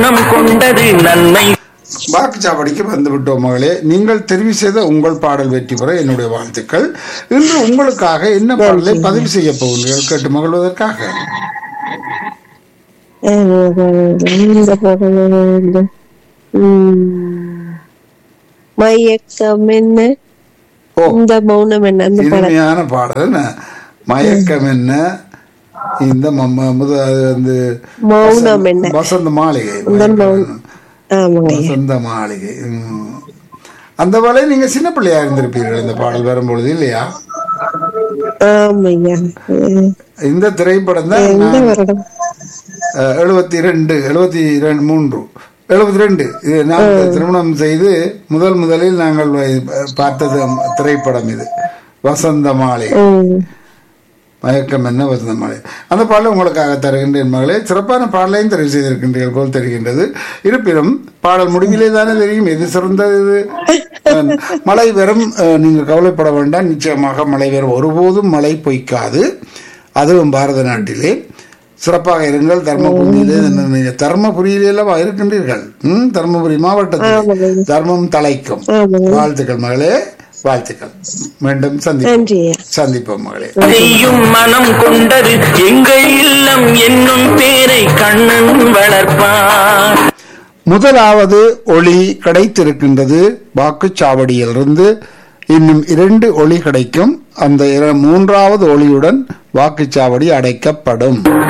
மனம் கொண்டது நன்மை வாக்குச்சாவடிக்கு வந்து விட்டோம் மகளே நீங்கள் தெரிவு செய்த உங்கள் பாடல் வெற்றி பெற என்னுடைய வாழ்த்துக்கள் இன்று உங்களுக்காக என்ன பாடலை பதிவு செய்ய போகிறீர்கள் கேட்டு மகிழ்வதற்காக இந்த பாடல் மயக்கம் என்ன ஓ இந்த மௌனம் என்ன அந்த பாடல் இனிமையான பாடல் என்ன? மயக்கம் என்ன இந்த மம்ம- முத அது வந்து மௌனம் என்ன வசந்த மாளிகை இந்த மௌனம் ஆமாங்க வசந்த மாளிகை ம். அந்த வேலை நீங்க சின்ன பிள்ளையா இருந்திருப்பீர்கள் இந்த பாடல் வரும்பொழுது இல்லையா ஆமாய்யா இந்த திரைப்படம் தான் எந்த நான் வருடம் எழுபத்தி ரெண்டு எழுபத்தி ரெண்டு மூன்று எழுபத்தி ரெண்டு இது நான் திருமணம் செய்து முதல் முதலில் நாங்கள் வ- பார்த்தது திரைப்படம் இது வசந்த மாலை ம். மயக்கம் என்ன வசந்த மாலை அந்த பாடலை உங்களுக்காக தருகின்றேன் மகளே சிறப்பான பாடலையும் தெரிவு செய்திருக்கின்றீர்கள் போல் தெரிகின்றது இருப்பினும் பாடல் முடிவிலே தானே தெரியும் எது சிறந்தது இது? அஹ், மழை வரும் அஹ், நீங்கள் கவலைப்பட வேண்டாம் நிச்சயமாக மழை வரும் ஒருபோதும் மழை பொய்க்காது அதுவும் பாரத நாட்டிலே சிறப்பாக இருங்கள் தர்மபுரியிலே நீங்க தர்மபுரியிலே இருக்கின்றீர்கள் ம், தர்மபுரி மாவட்டத்தில் தர்மம் தலைக்கும் ஆமாங்க வாழ்த்துக்கள் மகளே வாழ்த்துக்கள் மீண்டும் சந்திப்போம் நன்றியா சந்திப்போம் மகளே செய்யும் மனம் கொண்டது எங்கள் இல்லம் என்னும் பேரை கண்ணன் வளர்ப்பான் முதலாவது ஒளி கிடைத்திருக்கின்றது வாக்குச்சாவடியிலிருந்து இன்னும் இரண்டு ஒளி கிடைக்கும் அந்த இர- மூன்றாவது ஒளியுடன் வாக்குச்சாவடி அடைக்கப்படும்